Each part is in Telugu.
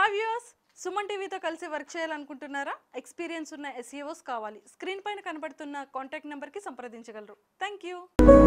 హాయ్ వ్యూయర్స్ సుమన్ టీవీతో కలిసి వర్క్ చేయాలనుకుంటున్నారా ఎక్స్పీరియన్స్ ఉన్న ఎస్ఈఓస్ కావాలి స్క్రీన్ పైన కనబడుతున్న కాంటాక్ట్ నెంబర్కి సంప్రదించగలరు థ్యాంక్ యూ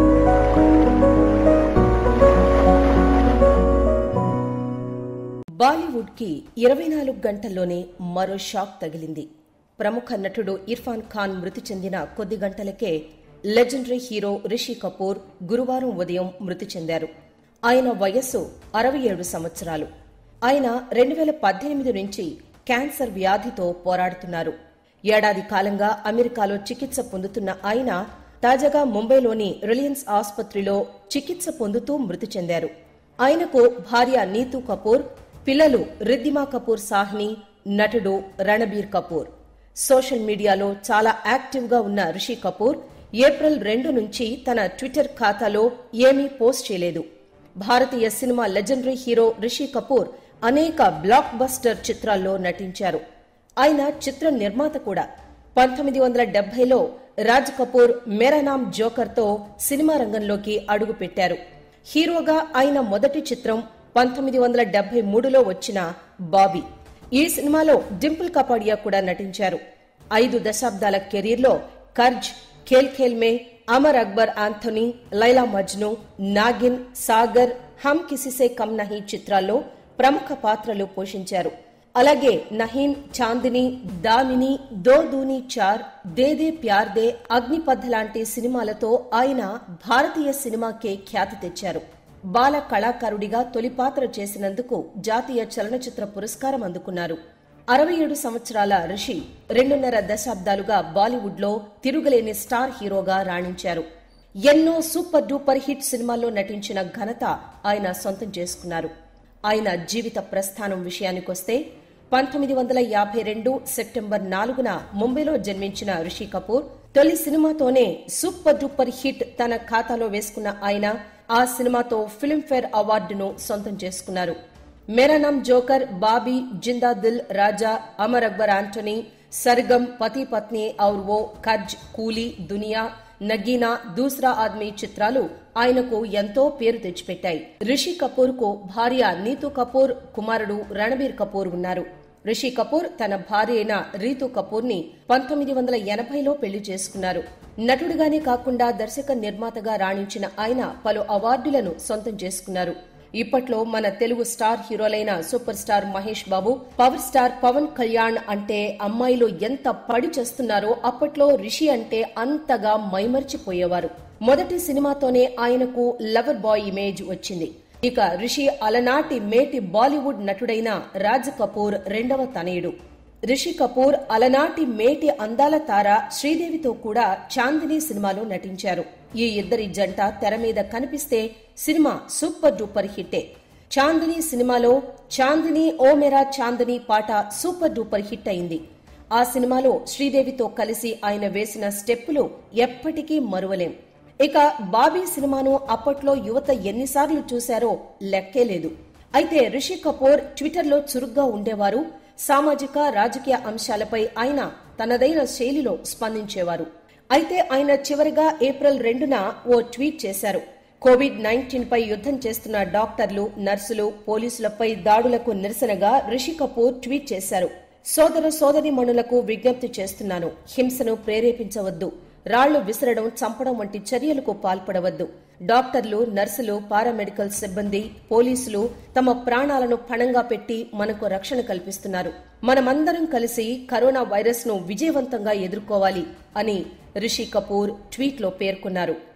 బాలీవుడ్ కి ఇరవై నాలుగు గంటల్లోనే మరో షాక్ తగిలింది ప్రముఖ నటుడు ఇర్ఫాన్ ఖాన్ మృతి చెందిన కొద్ది గంటలకే లెజెండరీ హీరో రిషి కపూర్ గురువారం ఉదయం మృతి చెందారు ఆయన వయస్సు అరవై ఏడు సంవత్సరాలు ఆయన రెండు వేల పద్దెనిమిది నుంచి క్యాన్సర్ వ్యాధితో పోరాడుతున్నారు ఏడాది కాలంగా అమెరికాలో చికిత్స పొందుతున్న ఆయన తాజాగా ముంబైలోని రిలయన్స్ ఆసుపత్రిలో చికిత్స పొందుతూ మృతి చెందారు ఆయనకు భార్య నీతూ కపూర్ పిల్లలు రిద్దిమా కపూర్ సాహ్ని నటుడు రణబీర్ కపూర్ సోషల్ మీడియాలో చాలా యాక్టివ్ గా ఉన్న రిషి కపూర్ ఏప్రిల్ రెండు నుంచి తన ట్విట్టర్ ఖాతాలో ఏమీ పోస్ట్ చేయలేదు భారతీయ cinema legendary hero Rishi Kapoor అనేక బ్లాక్ బస్టర్ చిత్రాల్లో నటించారు ఆయన చిత్ర నిర్మాత కూడా పంతొమ్మిది వందల డెబ్బైలో రాజ్ కపూర్ మేరానామ్ జోకర్తో సినిమా రంగంలోకి అడుగుపెట్టారు హీరోగా ఆయన మొదటి చిత్రం పంతొమ్మిది వందల డెబ్బై మూడులో వచ్చిన బాబీ ఈ సినిమాలో డింపుల్ కపాడియా కూడా నటించారు ఐదు దశాబ్దాల కెరీర్లో కర్జ్ ఖేల్ ఖేల్ మే అమర్ అక్బర్ ఆంథోనీ లైలా మజ్ను నాగిన్ సాగర్ హమ్ కిసిసే కమ్ నహీ చిత్రాల్లో ప్రముఖ పాత్రలు పోషించారు అలాగే నహీన్ చాందిని దామిని దో దూని చార్ దేదే ప్యార్ దే అగ్నిపథ్ లాంటి సినిమాలతో ఆయన భారతీయ సినిమాకే ఖ్యాతి తెచ్చారు బాల కళాకారుడిగా తొలి పాత్ర చేసినందుకు జాతీయ చలనచిత్ర పురస్కారం అందుకున్నారు అరవై ఏడు సంవత్సరాల రిషి రెండున్నర దశాబ్దాలుగా బాలీవుడ్ లో తిరుగులేని స్టార్ హీరోగా రాణించారు ఎన్నో సూపర్ డూపర్ హిట్ సినిమాల్లో నటించిన ఘనత ఆయన సొంతం చేసుకున్నారు ఆయన జీవిత ప్రస్థానం విషయానికొస్తే పంతొమ్మిది వందల యాభై రెండు సెప్టెంబర్ నాలుగున ముంబైలో జన్మించిన రిషి కపూర్ తొలి సినిమాతోనే సూపర్ డూపర్ హిట్ తన ఖాతాలో వేసుకున్న ఆయన ఆ సినిమాతో ఫిల్మ్ఫేర్ అవార్డును సొంతం చేసుకున్నారు మేరా నామ్ జోకర్ బాబీ జిందా దిల్ రాజా అమర్ అక్బర్ ఆంటోనీ సర్గం పతి పత్ని ఔర్ ఓ కర్జ్ కూలీ దునియా నగీనా దూసరా ఆద్మీ చిత్రాలు ఆయనకు ఎంతో పేరు తెచ్చిపెట్టాయి రిషి కపూర్ కు భార్య నీతూ కపూర్ కుమారుడు రణబీర్ కపూర్ ఉన్నారు రిషి కపూర్ తన భార్య అయిన రీతూ కపూర్ ని పంతొమ్మిది వందల ఎనభైలో పెళ్లి చేసుకున్నారు నటుడిగానే కాకుండా దర్శక నిర్మాతగా రాణించిన ఆయన పలు అవార్డులను సొంతం చేసుకున్నారు ఇప్పట్లో మన తెలుగు స్టార్ హీరోలైన super star Mahesh Babu power star Pawan Kalyan అంటే అమ్మాయిలు ఎంత పడి చేస్తున్నారో అప్పట్లో రిషి అంటే అంతగా మైమర్చిపోయేవారు మొదటి సినిమాతోనే ఆయనకు లవర్ బాయ్ ఇమేజ్ వచ్చింది ఇక రిషి అలనాటి మేటి బాలీవుడ్ నటుడైన రాజ్ కపూర్ రెండవ తనయుడు రిషి కపూర్ అలనాటి మేటి అందాల తార శ్రీదేవితో కూడా చాందిని సినిమాలో నటించారు ఈ ఇద్దరి జంట తెర మీద కనిపిస్తే సినిమా సూపర్ డూపర్ హిట్టే చాందిని సినిమాలో చాందిని ఓ మెరా చాందిని పాట సూపర్ డూపర్ హిట్ అయింది ఆ సినిమాలో శ్రీదేవితో కలిసి ఆయన వేసిన స్టెప్పులు ఎప్పటికీ మరువలేం ఇక బాబీ సినిమాను అప్పట్లో యువత ఎన్నిసార్లు చూశారో లెక్కే లేదు అయితే రిషి కపూర్ ట్విట్టర్లో చురుగ్గా ఉండేవారు సామాజిక రాజకీయ అంశాలపై ఆయన తనదైన శైలిలో స్పందించేవారు అయితే ఆయన చివరిగా ఏప్రిల్ రెండున ఓ ట్వీట్ చేశారు కోవిడ్ నైన్టీన్ పై యుద్ధం చేస్తున్న డాక్టర్లు నర్సులు పోలీసులపై దాడులకు నిరసనగా రిషి కపూర్ ట్వీట్ చేశారు సోదర సోదరిమణులకు విజ్ఞప్తి చేస్తున్నాను హింసను ప్రేరేపించవద్దు రాళ్లు విసరడం చంపడం వంటి చర్యలకు పాల్పడవద్దు డాక్టర్లు నర్సులు పారామెడికల్ సిబ్బంది పోలీసులు తమ ప్రాణాలను పణంగా పెట్టి మనకు రక్షణ కల్పిస్తున్నారు మనమందరం కలిసి కరోనా వైరస్ ను విజయవంతంగా ఎదుర్కోవాలి అని రిషి కపూర్ ట్వీట్లో పేర్కొన్నారు